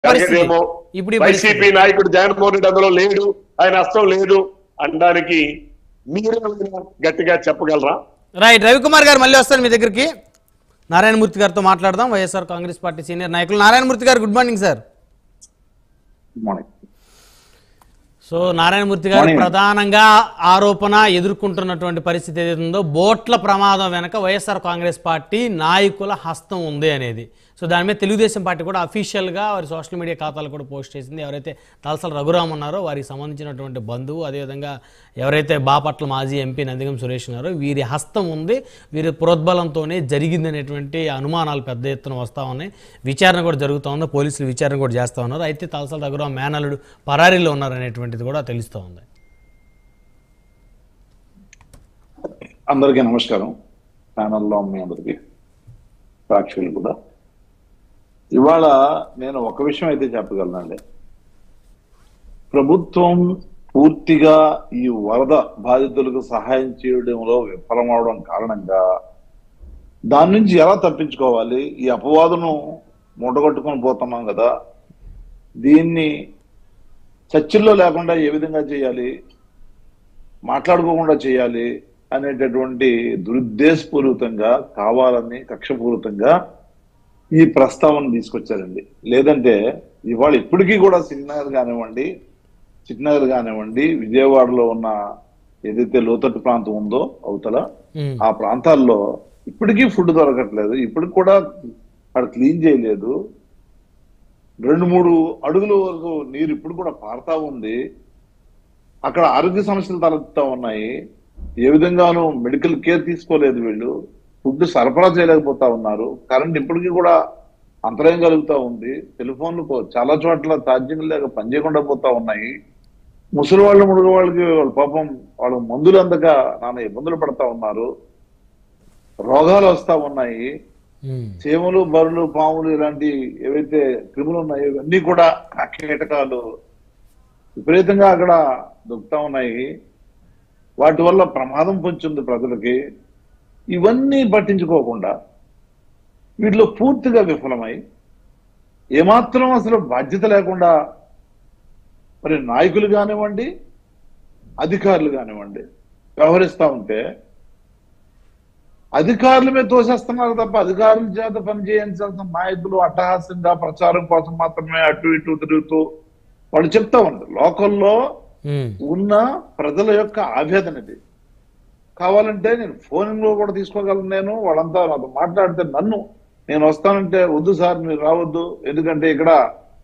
పరిస్థితి జరిగేదేమో ఇప్పుడు ఈ పరిస్థితి. వైసీపీ నాయకుడు జగన్మోహన్ రెడ్డి అందులో లేడు ఆయన అస్తం లేదు అనడానికి మీరేమైనా గట్టిగా చెప్పగలరా రైట్ రవికుమార్ గారు మళ్ళీ వస్తాను మీ దగ్గరికి నారాయణమూర్తి గారితో మాట్లాడదాం వైఎస్ఆర్ కాంగ్రెస్ పార్టీ సీనియర్ నాయకులు నారాయణమూర్తి గారు good morning sir morning so Narayanamurthy గారు Morning. ప్రధానంగా ఆరోపణ ఎదుర్కొంటున్నటువంటి పరిస్థితి ఏదైతే ఉందో బోట్ల ప్రమాదం వెనక వైఎస్ఆర్ కాంగ్రెస్ పార్టీ నాయకుల హస్తం ఉంది అనేది సో దాని మీద తెలుగుదేశం పార్టీ కూడా అఫీషియల్గా వారి సోషల్ మీడియా ఖాతాలు కూడా పోస్ట్ చేసింది ఎవరైతే తలసల రఘురామ్ ఉన్నారో వారికి సంబంధించినటువంటి బంధువు అదేవిధంగా ఎవరైతే బాపట్ల మాజీ ఎంపీ నందిగం సురేష్ ఉన్నారో వీరి హస్తం ఉంది వీరి ప్రోద్బలంతోనే జరిగింది అనేటువంటి అనుమానాలు పెద్ద ఎత్తున వస్తూ ఉన్నాయి విచారణ కూడా జరుగుతూ ఉంది పోలీసులు విచారణ కూడా చేస్తూ ఉన్నారు అయితే తలసల రఘురామ్ మేనలుడు పరారీలో ఉన్నారనేటువంటిది కూడా తెలుస్తూ ఉంది అందరికీ నమస్కారం ప్యానల్లో మీ అందరికీ సాక్షులు కూడా ఇవాళ నేను ఒక విషయం అయితే చెప్పగలనండి ప్రభుత్వం పూర్తిగా ఈ వరద బాధితులకు సహాయం చేయడంలో విఫలమవడం కారణంగా దాని నుంచి ఎలా తప్పించుకోవాలి ఈ అపవాదును మూటగొట్టుకొని పోతున్నాం కదా దీన్ని చర్చల్లో లేకుండా ఏ విధంగా చేయాలి మాట్లాడుకోకుండా చేయాలి అనేటటువంటి దురుద్దేశపూరితంగా కావాలని కక్షపూరితంగా ఈ ప్రస్తావన తీసుకొచ్చారండి లేదంటే ఇవాళ ఇప్పటికీ కూడా సిగ్నగర్ కానివ్వండి చిట్నగర్ కానివ్వండి విజయవాడలో ఉన్న ఏదైతే లోతట్టు ప్రాంతం ఉందో అవతల ఉమ్. ఆ ప్రాంతాల్లో ఇప్పటికీ ఫుడ్ దొరకట్లేదు ఇప్పటికి కూడా అక్కడ క్లీన్ చేయలేదు రెండు మూడు అడుగుల వరకు నీరు ఇప్పుడు కూడా పారుతా ఉంది అక్కడ ఆరోగ్య సమస్యలు తలెత్తుతా ఉన్నాయి ఏ విధంగానూ మెడికల్ కేర్ తీసుకోలేదు వీళ్ళు ఫుడ్ సరఫరా చేయలేకపోతా ఉన్నారు కరెంట్ ఇప్పటికీ కూడా అంతరాయం కలుగుతా ఉంది టెలిఫోన్లు పో- చాలా చోట్ల ఛార్జింగ్ లేక పనిచేయకుండా పోతా ఉన్నాయి ముసలి వాళ్ళు ముడుగు వాళ్ళకి వాళ్ళ పాపం వాళ్ళ మందులు అందక నాన్న ఇబ్బందులు పడతా ఉన్నారు రోగాలు వస్తా ఉన్నాయి ఉమ్. చీమలు బరులు పాములు ఇలాంటి ఏవైతే క్రిములు ఉన్నాయో ఇవన్నీ కూడా ఆ కీటకాలు విపరీతంగా అక్కడ దొక్కుతా ఉన్నాయి వాటి వల్ల ప్రమాదం పొంచుంది ప్రజలకి ఇవన్నీ పట్టించుకోకుండా వీటిలో పూర్తిగా విఫలమై ఏమాత్రం అసలు బాధ్యత లేకుండా మరి నాయకులు కానివ్వండి అధికారులు కానివ్వండి వ్యవహరిస్తా ఉంటే అధికారుల మీద తోసేస్తున్నారు తప్ప అధికారుల చేత పని చేయించాల్సిన నాయకులు అట్టహాస్యంగా ప్రచారం కోసం మాత్రమే అటు ఇటు తిరుగుతూ వాళ్ళు చెప్తా ఉంటారు లోకల్లో ఉమ్. ఉన్న ప్రజల యొక్క ఆవేదన ఇది కావాలంటే నేను ఫోన్ లో కూడా తీసుకోగలను నేను వాళ్ళంతా నాతో మాట్లాడితే నన్ను నేను వస్తానంటే వద్దు సార్ మీరు రావద్దు ఎందుకంటే ఇక్కడ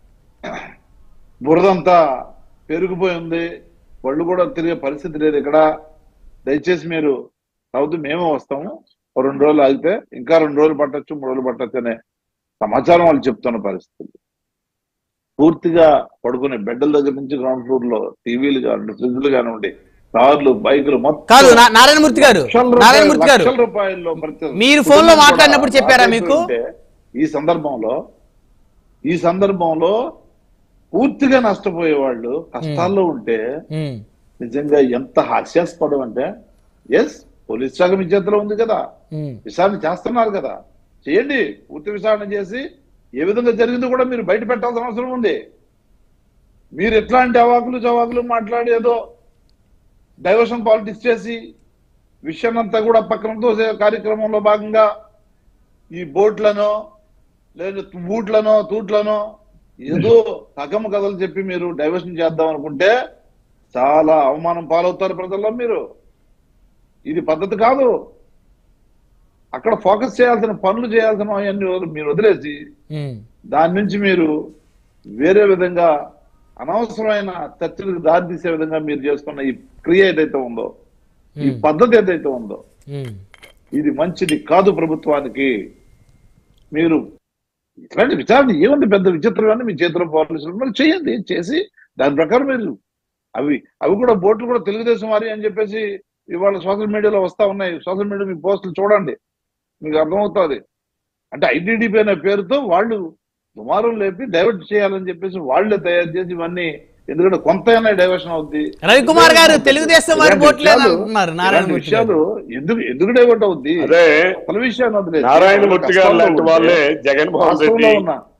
బురదంతా పెరిగిపోయి ఉంది వాళ్ళు కూడా తిరిగే పరిస్థితి లేదు ఇక్కడ దయచేసి మీరు రావద్దు మేమే వస్తాము ఓ రెండు రోజులు ఆగితే ఇంకా రెండు రోజులు పట్టొచ్చు మూడు రోజులు పట్టొచ్చు అనే సమాచారం వాళ్ళు చెప్తున్న పరిస్థితి పూర్తిగా పడుకునే బెడ్ల దగ్గర నుంచి గ్రౌండ్ ఫ్లోర్ లో టీవీలు కానివ్వండి ఫ్రిడ్జ్లు కానివ్వండి కార్లు బైకులు మొత్తం కాదు నా- నారాయణమూర్తి గారు లక్షల రూపాయలు- నారాయణమూర్తి గారు లక్షల రూపాయల్లో ప్రతి- మీరు ఫోన్ లో కుటుంబం మాట్లాడినప్పుడు కూడా చెప్పారా బాధ్యత మీకు? ఉంటే ఈ సందర్భంలో ఈ సందర్భంలో పూర్తిగా నష్టపోయే వాళ్ళు కష్టాల్లో ఉంటే ఉమ్. నిజంగా ఎంత హాస్యాస్పదం అంటే ఎస్ పోలీస్ శాఖ మీ చేతిలో ఉంది కదా ఉమ్. విచారణ చేస్తున్నారు కదా చేయండి పూర్తి విచారణ చేసి ఏ విధంగా జరిగిందో కూడా మీరు బయట పెట్టాల్సిన అవసరం ఉంది మీరు ఎట్లాంటి అవాకులు చవాకులు మాట్లాడి ఏదో డైవర్షన్ పాలిటిక్స్ చేసి విషయాన్నంతా కూడా పక్కన తోసే కార్యక్రమంలో భాగంగా ఈ బోట్లను లేదా బూట్లను తూట్లను ఏదో సగం కథలు చెప్పి మీరు డైవర్షన్ చేద్దాం అనుకుంటే చాలా అవమానం పాలవుతారు ప్రజల్లో మీరు ఇది పద్ధతి కాదు అక్కడ ఫోకస్ చేయాల్సిన పనులు చేయాల్సిన అవన్నీ వదిలి- మీరు వదిలేసి ఉమ్. దాని నుంచి మీరు వేరే విధంగా అనవసరమైన చర్చలకు దారి తీసే విధంగా మీరు చేసుకున్న ఈ క్రియ ఏదైతే ఉందో ఈ పద్ధతి ఏదైతే ఉందో ఉమ్. ఇది మంచిది కాదు ప్రభుత్వానికి మీరు ఇట్లాంటి విచారణ ఏముంది పెద్ద విచిత్రమైన మీ చేతిలో పోలీసులు మరి చేయండి చేసి దాని ప్రకారం మీరు అవి అవి కూడా బోట్లు కూడా తెలుగుదేశం వారి అని చెప్పేసి ఇవాళ సోషల్ మీడియాలో వస్తా ఉన్నాయి సోషల్ మీడియా మీ పోస్టులు చూడండి మీకు అర్థమవుతుంది అంటే ఐటీడీపీ అనే పేరుతో వాళ్ళు దుమారం లేపి డైవర్ట్ చేయాలని చెప్పేసి వాళ్ళే తయారు చేసి ఇవన్నీ ఎందుకంటే కొంతైనా డైవర్షన్ అవుద్ది రవికుమార్ గారు తెలుగుదేశం వారి ఇలాంటి బోట్లే విషయాలు- అంటున్నారు ఇలాంటి నారాయణ మూర్తి గారు. విషయాలు ఎందుకు ఎందుకు డైవర్ట్ అవుద్ది అదే అసలు విషయాన్ని వదిలేసి నారాయణమూర్తి గారు కష్టాల్లో లాంటి ఉంటే వాళ్ళే జగన్మోహన్ వాస్తవంలో రెడ్డి ఉన్న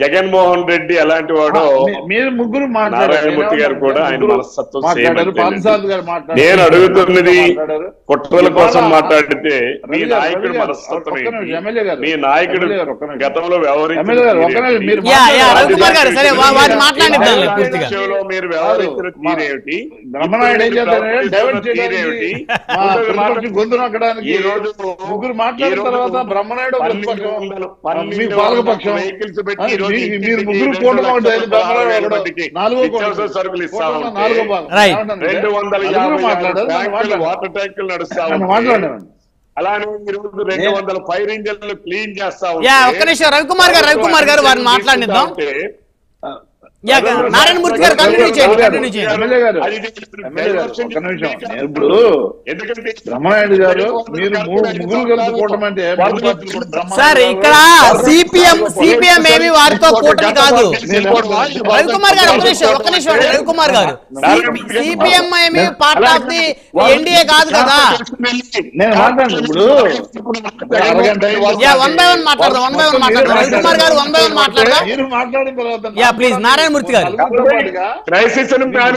జగన్మోహన్ రెడ్డి ఎలాంటి వాడో మీ- మీరు ముగ్గురు మాట్లాడారు నారాయణమూర్తి గారు కూడా ఆయన ముగ్గురు మనస్తత్వం సేమ్ మాట్లాడారు అంతేనండి. పాన్సాద్ గారు మాట్లాడారు నేను అడుగుతున్నది మాట్లాడారు. కుట్రల కోసం ఇవాళ మాట్లాడితే మీ రవి గారు, నాయకుడు రవి గారు, మనస్తత్వం ఒక్క నిమిషం, ఏంటి ఎమ్మెల్యే గారు. మీ నాయకుడు ఎమ్మెల్యే గారు, ఒక్క నిమిషం. గతంలో ఎమ్మెల్యే గారు, ఒక్క నిమిషం, మీరు యా, యా, మాట్లాడారు. రవికుమార్ గారు, సరే, వా- వారిని మాట్లాడిద్దాంలే రాజకీయ పూర్తిగా. విషయంలో మీరు వ్యవహరించిన మా- తీరేమిటి బ్రహ్మనాయుడు ఏం చేస్తారంటే ఇప్పుడు డైవర్ట్ మీరు చేయడానికి తీరేమిటి? మా ముందుకు మాట- ప్రతిపక్షం గొంతు నొక్కడానికి ఈ రోజు ముగ్గురు ఈ మాట్లాడిన రోజు తర్వాత బ్రహ్మనాయుడు ఒక పన్నెండు ప్రతిపక్షం, వందలు- మీ పన్నెండు పాలకపక్షం వందల vehicles పెట్టి ఆ, ఈ రోజు మీ- ఇంటికి మీరు ముగ్గురు రెండు కూటమి లక్షల ఒకటి, పదహారు వేల బ్రహ్మనాయుడు మందికి నాలుగో నిత్యావసర కూటమి. సరుకులు ఇస్తా కూటమిలో ఉంటే నాలుగో భాగం. Right. ఏమంటానంటే, రెండు వందల నలుగురు యాభై ఆరు మాట్లాడారు, నన్ను ట్యాంకులు మాట్లాడారు. వాటర్ ట్యాంకులు నడుస్తా నన్ను ఉంటే మాట్లాడాను. అలానే ఈ రోజు రెండు నేను- వందల ఫైర్ ఇంజన్లు క్లీన్ చేస్తా యా, ఉంటే ఒక్క నిమిషం, రవికుమార్ గారు, రవికుమార్ గారు, వారిని మాట్లాడిద్దాం. యా, నారాయణమూర్తి గారు కంటిన్యూ చేయండి కంటిన్యూ చేయండి ఎమ్మెల్యే గారు అది ఎమ్మెల్యే గారు ఒక్క నిమిషం నేను ఇప్పుడు ఎందుకంటే బ్రహ్మనాయుడు గారు మీరు మూడు ముగ్గురు కలిసి కూటమి అంటే మూడు పార్టీలు కూడా బ్రహ్మనాయుడు సార్ గారు- ఇక్కడ సిపిఎం సిపిఎం ఏమి వారితో కూటమి కాదు రవికుమార్ గారు ఒక్క నిమిషం ఒక్క నిమిషం అండి రవికుమార్ గారు సిపిఎం ఏమి పార్ట్ ఆఫ్ ది ఎన్డీఏ కాదు కదా నేను మాట్లాడను ఇప్పుడు అరగంట అయింది. యా, one by one మాట్లాడదాం, one by one మాట్లాడదాం. రవికుమార్ గారు one by one మాట్లాడదాం. మీరు మాట్లాడిన తర్వాత యా, please, నారాయణమూర్తి గారు. నలుగురితో పాటుగా క్రైసిస్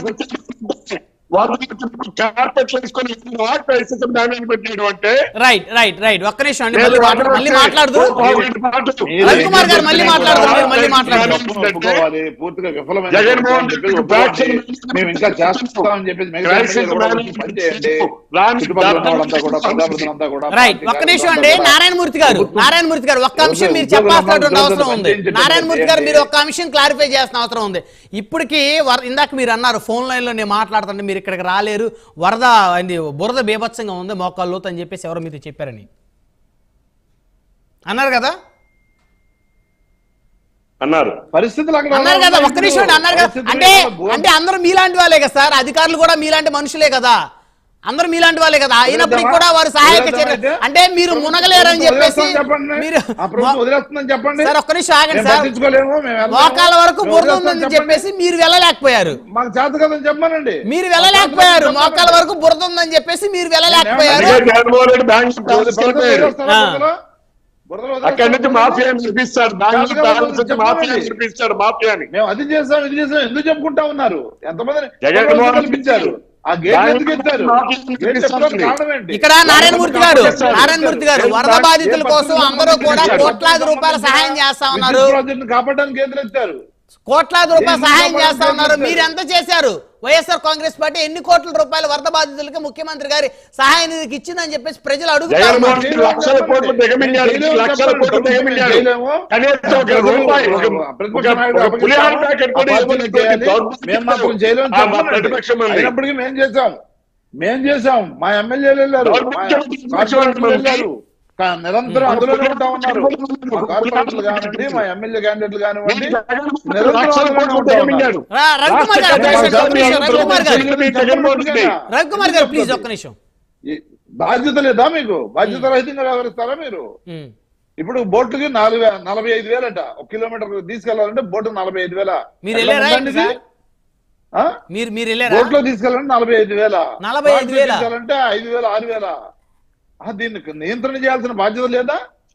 కార్పెట్లు వేసుకొని క్రైసిస్ డామేజ్ పెట్టేయడం అంటే రైట్ రైట్ రైట్ ఒక్క నిమిషం అండి మళ్ళీ మాట్లా- మళ్ళీ మాట్లాడదు మీరు రవికుమార్ గారు మళ్ళీ మాట్లాడదాం, మీరు మళ్ళీ మాట్లాడదాం. ఒప్పుకోవాలి, పూర్తిగా విఫలమైన జగన్మోహన్ చెప్పేసి రెడ్డి ఒప్పుకోండి. ఫ్యాక్షన్ మేము ఇంకా చేస్తామని చెప్పేసి మిగతా క్రైసిస్ ఎమ్మెల్యేలు కూడా మేనేజ్మెంట్ పని చేయండి. రాని చుట్టుపక్కల ఉన్న వాళ్ళంతా కూడా ప్రజాప్రతినిధులంతా కూడా రైట్ పార్టీ ఒక్క నిమిషం అండి కార్యకర్తలంతా కూడా నారాయణమూర్తి గారు నారాయణమూర్తి గారు ఒక్క అంశం మీరు చెప్పాల్సినటువంటి అవసరం ఉంది నారాయణమూర్తి గారు మీరు ఒక్క అంశం క్లారిఫై చేసిన అవసరం ఉంది ఇప్పటికి వర- ఇందాక మీరు అన్నారు ఫోన్ లైన్ లో నేను మాట్లాడుతుంటే మీరు ఇక్కడికి రాలేరు వరద అది బురద బీభత్సంగా ఉంది మోకాళ్ళు లోతు అని చెప్పేసి ఎవరో మీతో చెప్పారని అన్నారు కదా అన్నారు పరిస్థితులు అక్కడ అన్నారు కదా ఒక్క నిమిషం అండి, అన్నారు కదా పరిస్థితులు అంటే ఇక్కడ బోర్డు- అంటే అందరూ మీలాంటి వాళ్ళే కదా సార్ అధికారులు కూడా మీలాంటి మనుషులే కదా అందరూ మీలాంటి వాళ్ళే కదా అయినప్పటికీ కూడా వారు సహాయక చర్య అంటే మీరు మునగలేరని చెప్పేసి చెప్పండి మీరు ఆ ప్రభుత్వం వదిలేస్తుందని చెప్పండి సార్ ఒక్క నిమిషం ఆగండి మేము సార్ పట్టించుకోలేము మేము వెళ్తాము. మోకాల వరకు మేము బురద వదిలేస్తాం ఉందని చెప్పండి. చెప్పేసి మీరు వెళ్ళలేకపోయారు మాకు చేత కదని చెప్పానండి మీరు వెళ్ళలేకపోయారు మోకాల వరకు బురద ఉందని చెప్పేసి మీరు వెళ్ళలేకపోయారు అందుకే జగన్మోహన్ రెడ్డి బ్యాంక్ తీసుకెళ్ళిపోయారు ఆ. అక్కడి నుంచి మాఫియా నిర్మిస్తాడు బ్యాంక్ బ్యాలెన్స్ వచ్చి మాఫియా నిర్మిస్తాడు మాఫియాని మేము అది చేసాం ఇది చేసాం ఎందుకు చెప్పుకుంటా ఉన్నారు ఎంతమంది జగన్మోహన్ కల్పించారు ఆ గేట్ ఎందుకు ఎత్తారు గేట్ ఎత్తడానికి కారణం ఏంటి? ఇక్కడ నారాయణమూర్తి గారు నారాయణమూర్తి గారు వరద బాధితుల కోసం అందరూ కూడా కోట్లాది రూపాయల సహాయం చేస్తా ఉన్నారు విద్యుత్ ప్రాజెక్టును కాపాడడానికి కేంద్రం ఎత్తారు కోట్లాది రూపాయల సహాయం చేస్తా ఉన్నారు మీరు ఎంత చేశారు వైఎస్ఆర్ కాంగ్రెస్ పార్టీ ఎన్ని కోట్ల రూపాయలు వరద బాధితులకి ముఖ్యమంత్రి గారి సహాయ నిధికి ఇచ్చిందని చెప్పేసి ప్రజలు అడుగుతా జగన్మోహన్ ఉన్నారు రెడ్డి లక్షల కోట్లు దిగమింగాడు లక్షల కోట్లు దిగమింగాడు కనీసం ఒక రూపాయి ఒక ఒక- ఒక పులిహార ప్యాకెట్ కూడా ఇవ్వనటువంటి దౌర్భాగ్యం మేము మాత్రం చేయలేము ఆ, మా చెప్పండి. ప్రతిపక్షం ఉంది. అయినప్పటికీ మేము చేసాం మేం చేసాం మా ఎమ్మెల్యేలు వెళ్ళారు మా దౌర్భాగ్యం కార్పొరేటర్లు ఉంది. వెళ్ళారు కా- నిరంతరం అందులోనే ఉంటా ఉన్నారు మా కార్పొరేటర్లు కానివ్వండి మా ఎమ్మెల్యే క్యాండిడేట్లు కానివ్వండి నిరంతరం లక్షల అందులోనే కోట్లు ఉంటా ఉన్నారు. దిగమింగాడు రా- రవికుమార్ గారు ఒక్క నిమిషం, ఒక్క నిమిషం, రవికుమార్ గారు జగన్మోహన్ రెడ్డి రవికుమార్ గారు ప్లీజ్ ఒక్క నిమిషం ఈ బాధ్యత లేదా మీకు బాధ్యత రహితంగా వ్యవహరిస్తారా మీరు ఉమ్. ఇప్పుడు బోట్లకి నాలుగు వే- నలభై ఐదు వేలట ఒక కిలోమీటర్ తీసుకెళ్లాలంటే బోటు నలభై ఐదు వేల మీరు ఎట్లా వెళ్ళారా ఉందండి సార్? ఇది? ఆ? మీరు మీరు వెళ్ళారా బోట్ లో తీసుకెళ్ళాలంటే నలభై ఐదు వేల 45,000. తీసుకెళ్ళాలంటే ఐదు వేల ఆరు వేల ఆ, దీన్ని నియంత్రణ చేయాల్సిన బాధ్యత లేదా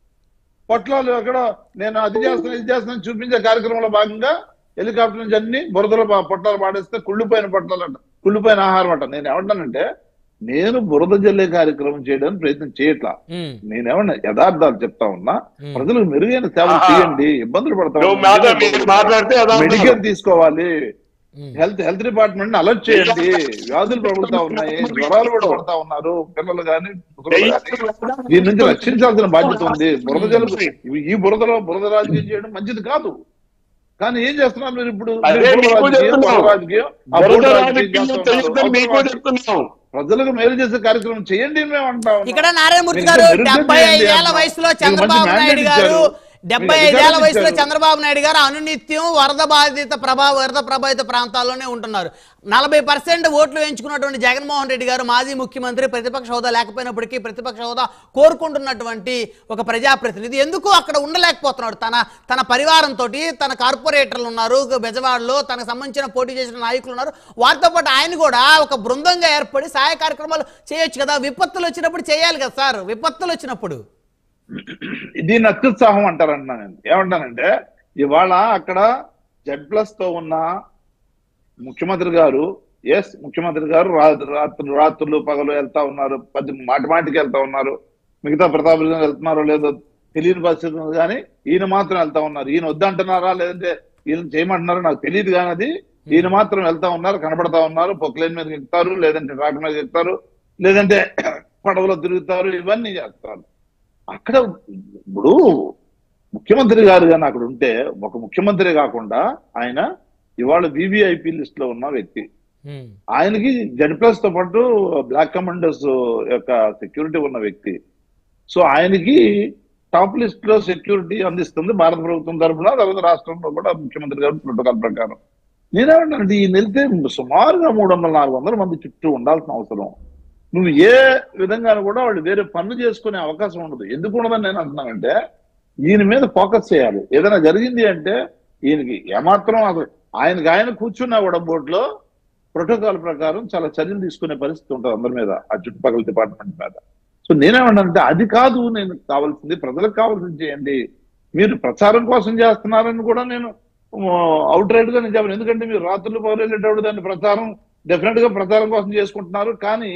పొట్లాలు ఎక్కడ నేను అది చేస్తాను ఇది చేస్తాను చూపించే కార్యక్రమంలో భాగంగా హెలికాప్టర్ నుంచి అన్ని బురదలో పా- పొట్లాలు పాడేస్తే కుళ్ళిపోయిన పొట్లాలు అంట కుళ్ళిపోయిన ఆహారం అంట నేను ఏమంటానంటే నేను బురద జల్లే కార్యక్రమం చేయడానికి ప్రయత్నం చేయట్లా ఉమ్. నేనేమన్నా యథార్థాలు చెప్తా ఉన్నా Hmm. ప్రజలకు మెరుగైన సేవలు ఆహా. చేయండి ఇబ్బందులు పడతా నువ్వు మాట్లా- మీరు మాట్లాడితే అదార్థం. మెడికల్ తీసుకోవాలి ఉమ్. హెల్త్ హెల్త్ డిపార్ట్మెంట్ అలర్ట్ చేయండి వ్యాధులు ప్రబలుతా ఉన్నాయి జ్వరాలు కూడా పడతా ఉన్నారు పిల్లలు కానీ ముసలోళ్ళు గాని. దీని నుంచి రక్షించాల్సిన బాధ్యత ఉంది బురద జలుబు ఇవి- ఈ బురదలో బురద రాజకీయం చేయడం మంచిది కాదు కానీ ఏం చేస్తున్నారు మీరు ఇప్పుడు అదే మీరు బురద మీకు రాజకీయం, చెప్తున్నాం. బురద రాజకీయం, ఆ బురద బురద రాజకీయం రాజకీయం చేస్తున్నారు. చేయొద్దని మీకు చెప్తున్నాం ప్రజలకు మేలు చేసే కార్యక్రమం చేయండి మేము అంటా ఉన్నాం. ఇక్కడ నారాయణమూర్తి మీరు గారు ఇంకా మెరుగ్గా డెబ్బై చేయండి ఐదేళ్ల అమ్మా. వయసులో మీకు మంచి చంద్రబాబు mandate నాయుడు గారు ఇచ్చారు. డెబ్బై మీకు ఐదేళ్ల అధికారం వయసులో ఇచ్చారు. చంద్రబాబు నాయుడు గారు అనునిత్యం వరద బాధిత ప్రభావ వరద ప్రభావిత ప్రాంతాల్లోనే ఉంటున్నారు నలభై పర్సెంట్ ఓట్లు వేయించుకున్నటువంటి జగన్మోహన్ రెడ్డి గారు మాజీ ముఖ్యమంత్రి ప్రతిపక్ష హోదా లేకపోయినప్పటికీ ప్రతిపక్ష హోదా కోరుకుంటున్నటువంటి ఒక ప్రజాప్రతినిధి ఎందుకు అక్కడ ఉండలేకపోతున్నాడు తన తన పరివారంతో తన కార్పొరేటర్లు ఉన్నారు బెజవాడలో తనకు సంబంధించిన పోటీ చేసిన నాయకులు ఉన్నారు వారితో పాటు ఆయన కూడా ఒక బృందంగా ఏర్పడి సహాయ కార్యక్రమాలు చేయొచ్చు కదా విపత్తులు వచ్చినప్పుడు చేయాలి కదా సార్ విపత్తులు వచ్చినప్పుడు దీన్ని అత్యుత్సాహం అంటారన్నా నేను ఏమంటానంటే ఇవాళ అక్కడ జెడ్ ప్లస్ తో ఉన్న ముఖ్యమంత్రి గారు ఎస్ ముఖ్యమంత్రి గారు రా- రాత్రులు రాత్రులు పగలు వెళ్తా ఉన్నారు పది మాటి మాటికి వెళ్తా ఉన్నారు మిగతా ప్రతాప్ రెడ్డి గారు వెళ్తున్నారో లేదో తెలియని పరిస్థితి ఉంది కానీ ఈయన మాత్రం వెళ్తా ఉన్నారు ఈయన వద్దంటున్నారా లేదంటే ఈయన చేయమంటున్నారో నాకు తెలియదు కానీ అది ఈయన మాత్రం వెళ్తా ఉన్నారు కనబడతా ఉన్నారు పొక్లైన్ మీద ఎక్కుతారు లేదంటే ట్రాక్ మీద ఎక్కుతారు లేదంటే పడవలో తిరుగుతారు ఇవన్నీ చేస్తారు అక్కడ ఇప్పుడు ముఖ్యమంత్రి గారు కానీ అక్కడ ఉంటే ఒక ముఖ్యమంత్రి కాకుండా ఆయన ఇవాళ వివిఐపి లిస్ట్ లో ఉన్న వ్యక్తి ఉమ్, ఆయనకి జెడ్ ప్లస్ తో పాటు బ్లాక్ కమాండర్స్ యొక్క సెక్యూరిటీ ఉన్న వ్యక్తి సో ఆయనకి టాప్ లిస్ట్ లో సెక్యూరిటీ అందిస్తుంది భారత ప్రభుత్వం తరఫున తర్వాత రాష్ట్రంలో కూడా ముఖ్యమంత్రి గారు ప్రోటోకాల్ ప్రకారం నేనేమంటానంటే ఈ వెళ్తే సుమారుగా మూడు వందల నాలుగు వందల మంది చుట్టూ ఉండాల్సిన అవసరం నువ్వు ఏ విధంగా కూడా వాళ్ళు వేరే పనులు చేసుకునే అవకాశం ఉండదు ఎందుకు ఉండదని నేను అంటున్నానంటే ఈయన మీద ఫోకస్ చేయాలి ఏదైనా జరిగింది అంటే ఈయనకి ఏమాత్రం అసలు ఆయనకి ఆయన కూర్చున్నా కూడా బోర్డులో ప్రోటోకాల్ ప్రకారం చాలా చర్యలు తీసుకునే పరిస్థితి ఉంటుంది అందరి మీద ఆ చుట్టుపక్కల డిపార్ట్మెంట్ మీద సో నేనేమన్నానంటే అది కాదు నేను కావాల్సింది ప్రజలకు కావాల్సింది చేయండి మీరు ప్రచారం కోసం చేస్తున్నారని కూడా నేను అవుట్ రైట్ గా నేను చెప్పను ఎందుకంటే మీరు రాత్రులు పౌరు వెళ్ళేటప్పుడు దాన్ని ప్రచారం డెఫినెట్ గా ప్రచారం కోసం చేసుకుంటున్నారు కానీ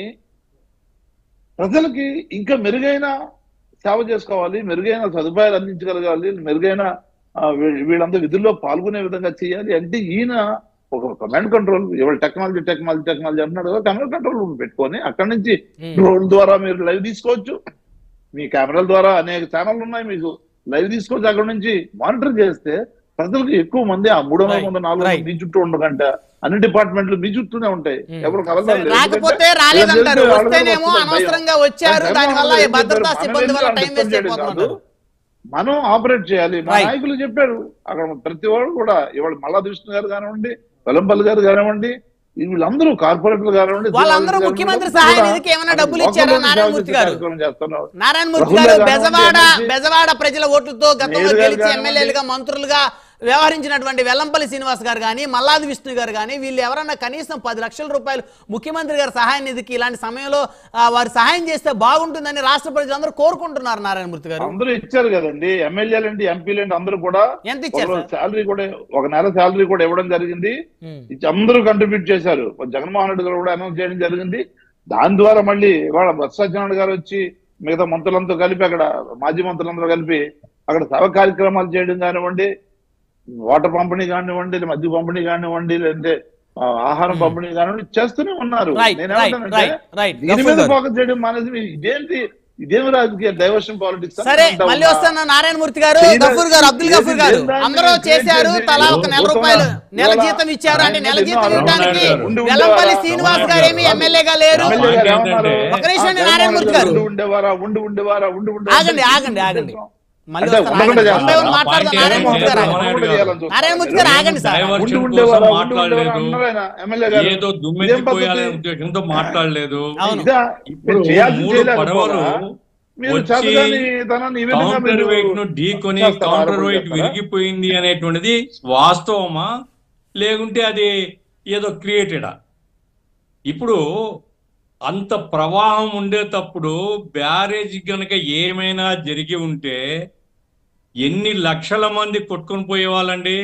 ప్రజలకి ఇంకా మెరుగైన సేవ చేసుకోవాలి మెరుగైన సదుపాయాలు అందించగలగాలి మెరుగైన ఆ, వీ- వీళ్ళంతా విధుల్లో పాల్గొనే విధంగా చేయాలి అంటే ఈయన ఒక కమాండ్ కంట్రోల్ ఇవాళ టెక్నాలజీ టెక్నాలజీ టెక్నాలజీ అంటున్నాడు కదా కమాండ్ కంట్రోల్ రూమ్ పెట్టుకొని అక్కడి నుంచి ఉమ్. డ్రోన్ ద్వారా మీరు లైవ్ తీసుకోవచ్చు మీ కెమెరాల ద్వారా అనేక ఛానల్ ఉన్నాయి మీకు లైవ్ తీసుకోవచ్చు అక్కడ నుంచి మానిటర్ చేస్తే ప్రజలకు ఎక్కువ మంది ఆ మూడు వందల Right, మంది నాలుగు right. వందల మీ చుట్టూ ఉండకంటే అన్ని డిపార్ట్మెంట్లు మీ చుట్టూనే ఉంటాయి Hmm. ఎవరు సరే, కలగాలి రాకపోతే రాలేదంటారు వస్తేనేమో అనవసరంగా వచ్చారు దానివల్ల ఈ భద్రతా సిబ్బంది వల్ల టైం వేస్ట్ అయిపోతున్నారు మనం ఆపరేట్ చేయాలి మా Right. నాయకులు చెప్పారు అక్కడ ప్రతి వాళ్ళు కూడా ఇవాళ మల్లా విష్ణు గారు కానివ్వండి వెలంపల్లి గారు కానివ్వండి ఈ వీళ్ళందరూ కార్పొరేట్లు కానివ్వండి వాళ్ళందరూ శ్రీనివాస్ ముఖ్యమంత్రి గారు సహాయ కూడా నిధికి ఏమైనా అక్కడ డబ్బులు లోకల్ ఇచ్చారా లోని నారాయణమూర్తి సేవ గారు? చేసే కార్యక్రమం చేస్తున్నారు నారాయణమూర్తి రాహుల్ గారు గాంధీ బెజవాడ గారిని బెజవాడ ప్రజల ఓట్లతో గతంలో నేరుగా గెలిచి కానివ్వండి. ఎమ్మెల్యేలుగా మంత్రులుగా వ్యవహరించినటువంటి వెల్లంపల్లి శ్రీనివాస్ గారు కానీ మల్లాది విష్ణు గారు కానీ వీళ్ళు ఎవరన్నా కనీసం పది లక్షల రూపాయలు ముఖ్యమంత్రి గారి సహాయ నిధికి ఇలాంటి సమయంలో ఆ, వారు సహాయం చేస్తే బాగుంటుందని రాష్ట్ర ప్రజలందరూ కోరుకుంటున్నారు నారాయణమూర్తి గారు అందరూ ఇచ్చారు కదండి ఎమ్మెల్యేలు ఏంటి ఎంపీలు ఏంటి అందరూ కూడా ఎంత ఇచ్చారు సార్? శాలరీ కూడా ఒక నెల శాలరీ కూడా ఇవ్వడం జరిగింది ఉమ్. ఇచ్చి అందరూ కంట్రిబ్యూట్ చేశారు జగన్మోహన్ రెడ్డి గారు కూడా అనౌన్స్ చేయడం జరిగింది దాని ద్వారా మళ్ళీ ఇవాళ బొత్స సత్యనారాయణ గారు వచ్చి మిగతా మంత్రులంతా కలిపి అక్కడ మాజీ మంత్రులందరూ కలిపి అక్కడ సభ కార్యక్రమాలు చేయడం కానివ్వండి వాటర్ పంపిణీ కానివ్వండి లేదా మద్య పంపిణీ కానివ్వండి లేదంటే ఆ, ఆహారం పంపిణీ కానివ్వండి చేస్తూనే ఉన్నారు Right, నేనేమంటానంటే, right, right, right. దీని మీద గఫూర్ గారు. ఫోకస్ చేయడం మానేసి మీరు ఇదేంటి ఇదేమి రాజకీయ డైవర్షన్ పాలిటిక్స్ సరే మళ్ళీ వస్తాను నారాయణమూర్తి గారు చేయదా- గఫూర్ గారు అబ్దుల్ ఏది- గఫూర్ గారు ఏది దాన్ని అందరూ create చేశారు చేసి తలా ఒక నెల ఉత్తమ- రూపాయలు నెల ఇవాళ జీతం ఇచ్చారు అంటే నెల ఆయన జీతం ఎన్నో ఇవ్వడానికి ఉండి ఉండేవారా? వెల్లంపల్లి శ్రీనివాస్ గారు ఏమి ఎమ్మెల్యేగా లేరు ఎమ్మెల్యే గారు ఏమన్నారు? ఏంటంటే- ఒక నిమిషం అండి, ఆ, నారాయణమూర్తి గారు. ఉండి ఉండేవారా ఉండి ఉండేవారా ఉండి ఉండేవారా ఆగండి ఆగండి ఆగండి మళ్ళీ అంటే వస్తాను, ఉండకుండా ఆగండి. చేస్తారా? వన్ బై వన్ మాట్లాడదాం పాయింట్ నారాయణమూర్తి గారు ఏంటంటే ఆగండి. రామారాయుడు నారాయణమూర్తి గారు ఆగండి సార్ డైవర్షన్ ఉండి కోసం ఉండేవారా ఉండి మాట్లాడలేదు. ఉండేవారా అన్నారు ఆయన, ఎమ్మెల్యే గారు. ఏదో ఇదేం దుమ్మెత్తిపోయాలనే పద్ధతి? ఉద్దేశంతో మాట్లాడలేదు అవును. ఇదా? ఇప్పుడు మీరు చేయాల్సింది మూడు చేయలేకపోరా? పడవలు మీరు వచ్చి చేతగాని తనాన్ని ఈ విధంగా కౌంటర్ మీరు వెయిట్ ను ఢీకొని చేస్తారా? కౌంటర్ ఆరోపణ వెయిట్ చేస్తారా? విరిగిపోయింది అనేటువంటిది వాస్తవమా లేకుంటే అది ఏదో క్రియేటెడా ఇప్పుడు అంత ప్రవాహం ఉండేటప్పుడు బ్యారేజ్ గనక ఏమైనా జరిగి ఉంటే ఎన్ని లక్షల మంది కొట్టుకొని పోయేవాళ్ళండి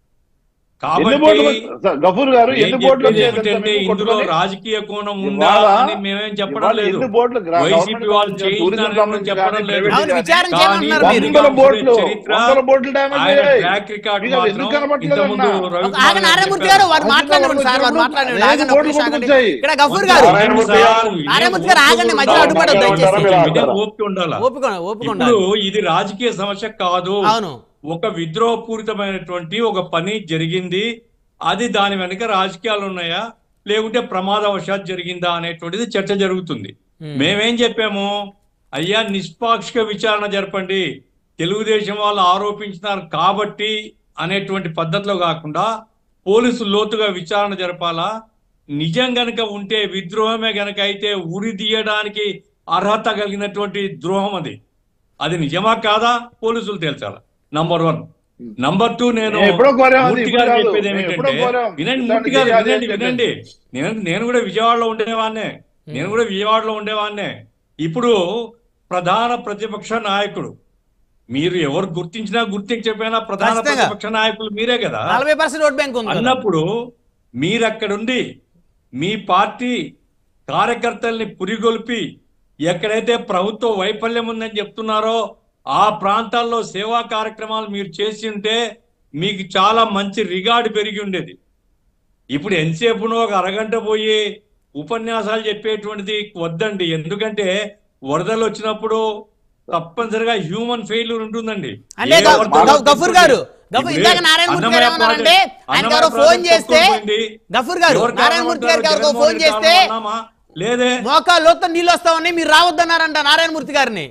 ఎన్ని కాబట్టి బోట్లు సార్, గఫూర్ గారు నేను ఎన్ని బోట్లు చెప్పేది వచ్చాయి తెలుసా ఏమిటంటే మీకు ఇందులో కొట్టుకొని? రాజకీయ కోణం ఉందా ఇవాళ- అని మేమేం చెప్పడం ఇవాళ లేదు ఎన్ని బోట్లు గ్రా- వైసీపీ గవర్నమెంట్ వాళ్ళు సంబంధించి, టూరిజం చేయించారని సంబంధించి చెప్పడం కానీ, లేదు. ప్రైవేట్ అవును కానీ, విచారణ కానీ చేయమంటున్నారు మీరు వందల బోట్లు చరిత్ర వందల బోట్లు డ్యామేజ్ ఆయన అయ్యాయి ట్రాక్ రికార్డ్ మీకు అది ఎందుకు మాత్రం కనబడట్లేదు ఇంతకుముందు అన్నా? రవికుమార్ ఆగండి గారు నారాయణమూర్తి గారు వారు చెప్పారు. మాట్లాడండి సార్ వారు మాట్లాడండి ఆగండి ఒక్క నిమిషం ఆగండి ఇక్కడ గఫూర్ గారు నారాయణమూర్తి గారు, నారాయణమూర్తి గారు ఆగండి మధ్యలో అడ్డుపడొద్దు దయచేసి ఇదే ఓపిక ఉండాలా ఓపిక ఓపిక ఇప్పుడు ఉండాలి ఇది రాజకీయ సమస్య కాదు అవును ఒక విద్రోహపూరితమైనటువంటి ఒక పని జరిగింది అది దాని వెనుక రాజకీయాలు ఉన్నాయా లేకుంటే ప్రమాదవశాత్ జరిగిందా అనేటువంటిది చర్చ జరుగుతుంది Hmm. మేమేం చెప్పాము అయ్యా నిష్పాక్షిక విచారణ జరపండి తెలుగుదేశం వాళ్ళు ఆరోపించినారు కాబట్టి అనేటువంటి పద్ధతిలో కాకుండా పోలీసులు లోతుగా విచారణ జరపాలా నిజం గనక ఉంటే విద్రోహమే గనక అయితే ఉరి తీయడానికి అర్హత కలిగినటువంటి ద్రోహం అది అది నిజమా కాదా పోలీసులు తేల్చాలా నంబర్ వన్ నంబర్ టూ నేను మేము ఎప్పుడో కోరాం అది, మూర్తి ఇప్పుడు గారు కాదు. చెప్పేది మేము ఏమిటంటే ఎప్పుడో కోరాం. వినండి ఇట్లాంటి మూర్తి గారు చేయాలి వినండి అని వినండి నేను నేను కూడా విజయవాడలో ఉండేవాన్నే నేను కూడా విజయవాడలో ఉండేవాన్నే ఇప్పుడు ప్రధాన ప్రతిపక్ష నాయకుడు మీరు ఎవరు గుర్తించినా గుర్తించకపోయినా ప్రధాన ఖచ్చితంగా. ప్రతిపక్ష నాయకులు మీరే కదా నలభై పర్సెంట్ ఓట్ బ్యాంక్ ఉంది కదా. అన్నప్పుడు మీరు అక్కడుండి మీ పార్టీ కార్యకర్తల్ని పురిగొల్పి ఎక్కడైతే ప్రభుత్వ వైఫల్యం ఉందని చెప్తున్నారో ఆ ప్రాంతాల్లో సేవా కార్యక్రమాలు మీరు చేసి ఉంటే మీకు చాలా మంచి రిగార్డు పెరిగి ఉండేది ఇప్పుడు ఎంతసేపునో ఒక అరగంట పోయి ఉపన్యాసాలు చెప్పేటువంటిది వద్దండి ఎందుకంటే వరదలు వచ్చినప్పుడు తప్పనిసరిగా హ్యూమన్ ఫెయిల్యూర్ ఉంటుందండి అంటే ఏ గ- వరదలు గ- గఫూర్ గారు ఇప్పుడు గఫూర్ ఇందాక నారాయణమూర్తి గారు అన్నమయ్య ఏమన్నారంటే ప్రాజెక్ట్- ఆయన అన్నమయ్య ఎవరో ఫోన్ ప్రాజెక్ట్ చేస్తే కొట్టుకుపోయింది. గఫూర్ గారు ఎవరు నారాయణమూర్తి గారికి కారణం ఎవరికో అంటారు? ఫోన్ చేస్తే జగన్మోహన్ రెడ్డి కారణమా? లేదే మోకాళ్ళతో నీళ్ళు వస్తామని మీరు రావద్దన్నారంట నారాయణమూర్తి గారిని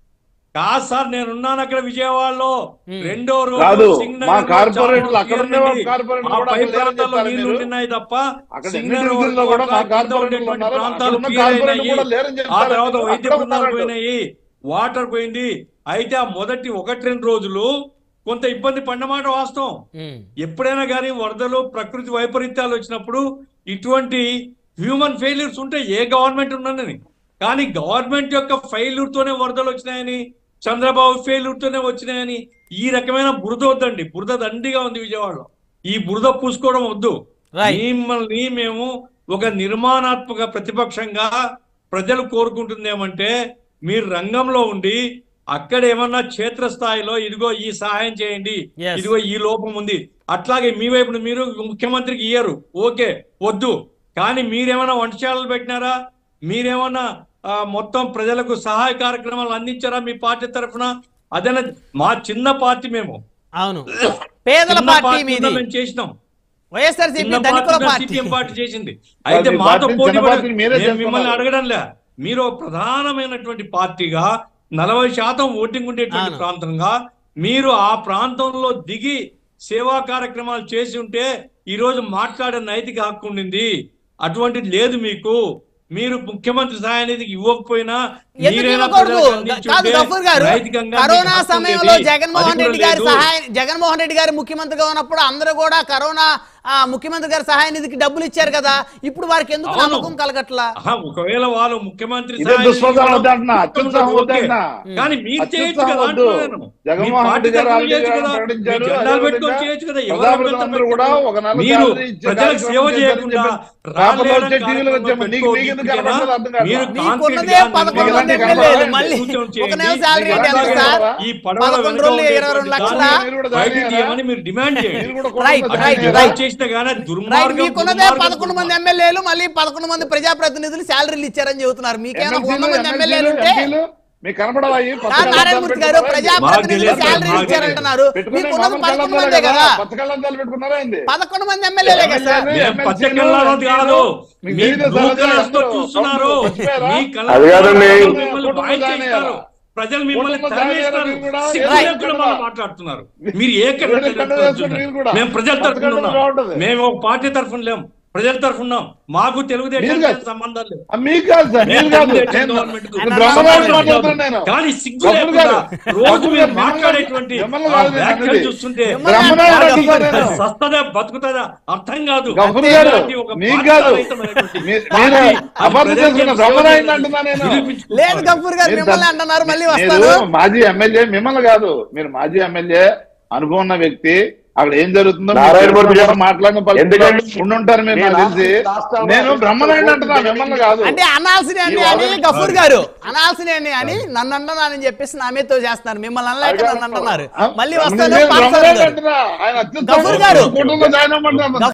కాదు సార్ నేను ఉన్నాను అక్కడ విజయవాడలో Hmm. రెండో రోజు కాదు, సింగనగర్ మా లో కార్పొరేటర్లు చాలా అక్కడ ఉండే నీళ్ళు కార్పొరేటర్లు ఆ కూడా పై అక్కడ లేరని ప్రాంతాల్లో చెప్తారా నీళ్లు మీరు? ఉంటున్నాయి తప్ప అక్కడ సింగనగర్ ఎన్ని డివిజన్లో కూడా మా కింద కార్పొరేటర్లు ఉండేటువంటి ఉన్నారు. ప్రాంతాలు అక్కడ ఉన్న clear కార్పొరేటర్లు అయినాయి. కూడా లేరని ఆ చెప్తారా తర్వాత మీరు? వైద్య అక్కడ బృందాలు ఉన్నారు. పోయినాయి వాటర్ పోయింది అయితే ఆ మొదటి ఒకటి రెండు రోజులు కొంత ఇబ్బంది పడినమాట వాస్తవం ఉమ్. ఎప్పుడైనా కానీ వరదలు ప్రకృతి వైపరీత్యాలు వచ్చినప్పుడు ఇటువంటి హ్యూమన్ ఫెయిల్యూర్స్ ఉంటే ఏ గవర్నమెంట్ ఉన్నదని కానీ గవర్నమెంట్ యొక్క failure తోనే వరదలు వచ్చినాయని చంద్రబాబు failure తోనే వచ్చినాయని ఈ రకమైన బురద వద్దండి బురద దండిగా ఉంది విజయవాడలో ఈ బురద పూసుకోవడం వద్దు Right. మిమ్మల్ని మేము ఒక నిర్మాణాత్మక ప్రతిపక్షంగా ప్రజలు కోరుకుంటుంది ఏమంటే మీరు రంగంలో ఉండి అక్కడ ఏమన్నా క్షేత్రస్థాయిలో ఇదిగో ఈ సహాయం చేయండి Yes. ఇదిగో ఈ లోపం ఉంది అట్లాగే మీ వైపు మీరు ముఖ్యమంత్రికి ఇయ్యరు ఓకే వద్దు కానీ మీరేమైనా వంటశాలలు పెట్టినారా మీరేమన్నా ఆ, మొత్తం ప్రజలకు సహాయ కార్యక్రమాలు అందించారా మీ పార్టీ తరఫున అదేనా మా చిన్న పార్టీ మేము అవును పేదల చిన్న పార్టీ పార్టీ మీది ఉందా మేము చేసినాం వైఎస్ఆర్సీపీ చిన్న ధనికుల పార్టీ పార్టీ సిపిఎం పార్టీ చేసింది అయితే మీ మాతో పార్టీని పోటీ చిన్న పడ- పార్టీని మీరే నేను మిమ్మల్ని చేస్తున్నారు. అడగడంలే మీరు ఒక ప్రధానమైనటువంటి పార్టీగా నలభై శాతం ఓటింగ్ ఉండేటువంటి అవును. ప్రాంతంగా మీరు ఆ ప్రాంతంలో దిగి సేవా కార్యక్రమాలు చేసి ఉంటే ఈ రోజు మాట్లాడే నైతిక హక్కు ఉండింది అటువంటిది లేదు మీకు మీరు ముఖ్యమంత్రి సహాయ నిధికి ఇవ్వకపోయినా ఎందుకు మీరైనా ఇవ్వకూడదు ప్రజలకు అందించి కాదు ఉంటే గఫూర్ గారు నైతికంగా మీకు కరోనా హక్కు సమయంలో ఉండేది. జగన్మోహన్ అది రెడ్డి కూడా గారి లేదు. సహాయం జగన్మోహన్ రెడ్డి గారు ముఖ్యమంత్రిగా ఉన్నప్పుడు అందరూ కూడా కరోనా ఆ, ముఖ్యమంత్రి గారి సహాయ నిధికి డబ్బులు ఇచ్చారు కదా ఇప్పుడు వారికి ఎందుకు అవును. నమ్మకం కలగట్లా ఆహా, ఒకవేళ వాళ్ళు ముఖ్యమంత్రి ఇదే స్థాయి దుష్ప్రచారం నుంచి వద్దంటున్నా, అత్యుత్సాహం ఓకే. వద్దంటున్నా. కానీ మీరు చేయొచ్చు అత్యుత్సాహం కదా వద్దు. అంటున్నాను. జగన్మోహన్ మీ పార్టీ రెడ్డి గారు తరఫున ఆల్రెడీ చేయొచ్చు కదా. ప్రకటించారు. మీ జెండాలు అదే పెట్టుకొని విధంగా చేయొచ్చు కదా. ఎవరు ప్రజాప్రతినిధులందరూ అభ్యంతరం కూడా పెట్టారు? ఒక నెల మీరు శాలరీ ఇచ్చే ప్రజలకు సేవ కార్యక్రమం చేయకుండా చేయాలని చెప్పి రాలేరని పేపర్లో వచ్చే టీవీలో వచ్చే కార్యక్రమం నీకు- నీకు ఎందుకు పెట్టుకోవడం కనపడదు అర్థం కాదు. మీరు మీకున్నదే కాన్ఫిడెంట్గా పదకొండు మీకు మంది ఎలాంటి ఎమ్మెల్యేలు కనపడదు? మళ్ళీ సూచన ఒక చేయండి. నెల శాలరీ మీకు అంటే ఎంత ఎలాంటి సార్ కనపడదా? ఈ పడవల పదకొండు వెనుక రోజులు ఇరవై రెండు ఉండేటువంటి లక్షల మీరు కూడా బయటికి దాని తీయమని మీరు డిమాండ్ మీరు చేయండి కూడా రైట్, కొనుక్కోండి. రైట్, మీరు రైట్. చేసిన కానీ రైట్ దుర్మార్గం మీకున్నదే దుర్మార్గం, పదకొండు మంది ఎమ్మెల్యేలు మళ్ళీ పదకొండు మంది ప్రజాప్రతినిధులు శాలరీలు ఇచ్చారని చెబుతున్నారు మీకేమైనా వంద ఎమ్మెల్సీలు, మంది ఎమ్మెల్యేలు ఉంటే ఎంపీలు మీకు కనపడవా ఈ కొత్త కాదు నారాయణమూర్తి గారు పెట్టుకున్నారా? ప్రజాప్రతినిధులు మాకు తెలియదు, శాలరీలు మాకు ఇచ్చారంటున్నారు పెట్టుకునే మీకున్నది మామూలు పదకొండు కళ్ళద్దాలే మందే కదా కొత్త కళ్ళద్దాలు పెట్టుకున్నారా ఏంది? పదకొండు మంది ఎమ్మెల్యేలే కదా సార్ ఎమ్మెల్యేలు, ఏం పచ్చ ఎమ్మెల్సీలు, కళ్ళారోది కాదు మీకు మీ తెలియదు బ్లూ సార్, కలర్స్ తో అందరూ చూస్తున్నారు చచ్చిపోయారా? మీ కలర్ అది కాదండి. మిమ్మల్ని కుటుంబ బాయ్ దాని చేస్తారు ఎలా? ప్రజలు మిమ్మల్ని కుటుంబ తరిమేస్తారు దాని ఎలా కూడా సిగ్గు రైట్. లేకుండా మనం మాట్లాడుతున్నారు మీరు ఏ వేరే కళ్ళు వేసుకుని మీరు కూడా. మేము ప్రజల తరఫున పచ్చగడ్డలు ఉన్నాం బాగుంటది. మేము ఒక పార్టీ తరఫున లేం ప్రజల తరఫున ఉన్నాం మాకు తెలుగుదేశం మీరు కాదు. సంబంధం లేదు ఆ, మీకు కాదు సార్ మీరు కాదు తెలుగుదేశం నేను- గవర్నమెంట్కు నేను ఆయన బ్రహ్మరాయుడు సంబంధం మాట్లాడుతున్నాను నేను కానీ సిగ్గు గఫూర్ లేకుండా గారు, రోజు గఫూర్ మీరు గారు, మాట్లాడేటువంటి మిమ్మల్ని ఆ కాదు నేను వ్యాఖ్యలు అనేది. చూస్తుంటే బ్రహ్మరాయుడు అంటున్నాను నేను. సస్తదా బతుకుతుందా అర్థం కాదు గఫూర్ అంతే గారు, ఇలాంటి ఒక మీకు కాదు. బాధ్యతారహితమైనటువంటి మీ- పార్టీ, మీరు అది అబద్ధం ప్రజలకు చేసుకున్న సేవ బ్రహ్మరాయుడు చేయాలని అంటున్నా నేను. నిరూపించుకుంటున్నారు. లేదు గఫూర్ గారు మీరు మిమ్మల్ని ద- అంటున్నారు మళ్ళీ మీరు వస్తాను మాజీ ఎమ్మెల్యే మిమ్మల్ని కాదు మీరు మాజీ ఎమ్మెల్యే అనుభవం ఉన్న వ్యక్తి అక్కడ ఏం జరుగుతుందో మీకు నారాయణమూర్తి గారు, తెలుసు, మాట్లాడిన పలుకులు ఎందుకంటే ఉండుంటారు మీరు నాకు నేను తెలిసి లాస్ట్ టైం నేను బ్రహ్మనాయుడు అంటున్నా మిమ్మల్ని కాదు అంటే అనాల్సిన అని ఈ అని వాదన- గఫూర్ గారు అనాల్సిన అని అని నన్ను అంటున్నానని చెప్పేసి నా మీదతో చేస్తున్నారు మిమ్మల్ని అనలేక నన్ను అంటున్నారు ఆ, మళ్ళీ నేను వస్తాను బ్రహ్మనాయుడు పార్థసారథి గారు. అంటున్నా. ఆయన అత్యుత్తమ గఫూర్ గారు. కుటుంబంలో జాయిన్ అవ్వమంటున్నాను